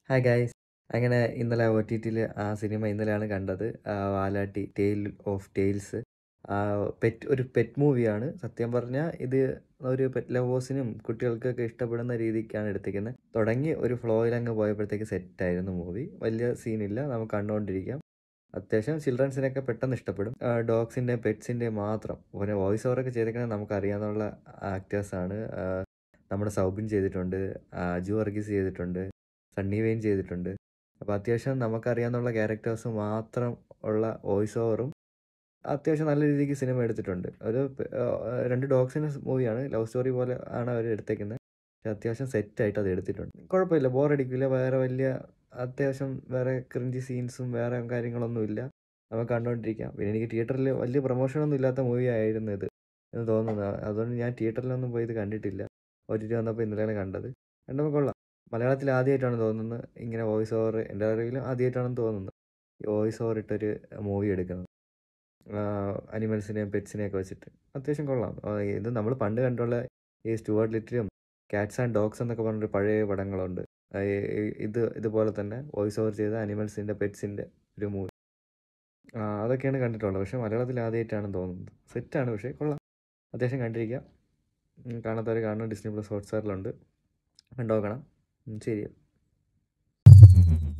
hi guys അങ്ങനെ ഇന്നലെ O T ടിയിൽ ആ സിനിമ ഇന്നലെയാണ് കണ്ടത് ആ, Valatty tale of tails pet ഒരു പെറ്റ് മൂവിയാണ് സത്യം പറഞ്ഞാൽ ഇത് ഒരു പെറ്റ് ലവേഴ്സിനും കുട്ടികൾക്കൊക്കെ ഇഷ്ടപ്പെടുന്ന രീതിക്കാണ് എടുത്തിരിക്കുന്നത് തുടങ്ങി ഒരു ഫ്ലോയിൽ അങ്ങ് പോയപ്പോഴത്തേക്ക് സെറ്റായിരുന്നു മൂവി വലിയ സീനില്ല നമുക്ക് കണ്ടുകൊണ്ടിരിക്കാം അത്യാവശ്യം ചിൽഡ്രൻസിനൊക്കെ പെട്ടെന്ന് ഇഷ്ടപ്പെടും ഡോഗ്സിൻ്റെ പെറ്റ്സിൻ്റെ മാത്രം പിന്നെ വോയിസ് ഓവറൊക്കെ ചെയ്തേക്കുന്നത് നമുക്ക് അറിയാവുന്ന ആക്ടേഴ്സാണ് നമ്മുടെ സൗബിൻ ചെയ്തിട്ടുണ്ട് ആ, അജു വർഗീസ് ചെയ്തിട്ടുണ്ട് സണ്ണി വെയിൻ ചെയ്തിട്ടുണ്ട് അപ്പോൾ അത്യാവശ്യം നമുക്കറിയാവുന്ന ക്യാരക്ടേഴ്സ് മാത്രം ഉള്ള വോയിസ് ഓവറും അത്യാവശ്യം നല്ല രീതിക്ക് സിനിമ എടുത്തിട്ടുണ്ട് ഒരു പ- ആ, രണ്ട് ഡോഗ്സിൻ്റെ മൂവിയാണ് ലവ് സ്റ്റോറി പോലെ ആണ് അവർ എടുത്തേക്കുന്നത് പക്ഷെ അത്യാവശ്യം സെറ്റായിട്ട് അത് എടുത്തിട്ടുണ്ട് കുഴപ്പമില്ല ബോറടിക്കില്ല വേറെ വലിയ അത്യാവശ്യം വേറെ ക്രിഞ്ചി സീൻസും വേറെ കാര്യങ്ങളൊന്നും ഇല്ല നമുക്ക് കണ്ടുകൊണ്ടിരിക്കാം പിന്നെ എനിക്ക് തിയേറ്ററിൽ വലിയ പ്രൊമോഷനൊന്നും ഇല്ലാത്ത മൂവി ആയിരുന്നു ഇത് എന്ന് തോന്നുന്നു അതുകൊണ്ട് ഞാൻ തിയേറ്ററിലൊന്നും പോയി ഇത് കണ്ടിട്ടില്ല ഒ ടി ടി വന്നപ്പോൾ ഇന്നലെയാണ് കണ്ടത് കണ്ടപ്പോൾ കൊള്ളാം മലയാളത്തിൽ ആദ്യമായിട്ടാണ് തോന്നുന്നത് ഇങ്ങനെ വോയിസ് ഓവർ എൻ്റെ അറിവിലും ആദ്യമായിട്ടാണെന്ന് തോന്നുന്നത് ഈ വോയിസ് ഓവർ ഇട്ടൊരു മൂവി എടുക്കുന്നത് അനിമൽസിനെയും പെറ്റ്സിനെയൊക്കെ വെച്ചിട്ട് അത്യാവശ്യം കൊള്ളാം ആ, ഇത് നമ്മൾ പണ്ട് കണ്ടുള്ള ഈ സ്റ്റുവർട്ട് ലിറ്റിലും കാറ്റ്സ് ആൻഡ് ഡോഗ്സ് എന്നൊക്കെ പറഞ്ഞൊരു പഴയ പടങ്ങളുണ്ട് ആ, ഈ- ഈ- ഇത് ഇതുപോലെ തന്നെ വോയിസ് ഓവർ ചെയ്ത അനിമൽസിൻ്റെ പെറ്റ്സിൻ്റെ ഒരു മൂവി അതൊക്കെയാണ് കണ്ടിട്ടുള്ളത് പക്ഷേ മലയാളത്തിൽ ആദ്യമായിട്ടാണെന്ന് തോന്നുന്നത് സെറ്റാണ് പക്ഷേ കൊള്ളാം അത്യാവശ്യം കണ്ടിരിക്കാം ഉം, കാണാത്തവർ കാണണം ഡിസ്നി പ്ലസ് ഹോട്ട്സ്റ്റാറിലുണ്ട് കണ്ടോക്കണം ഉം, ശരി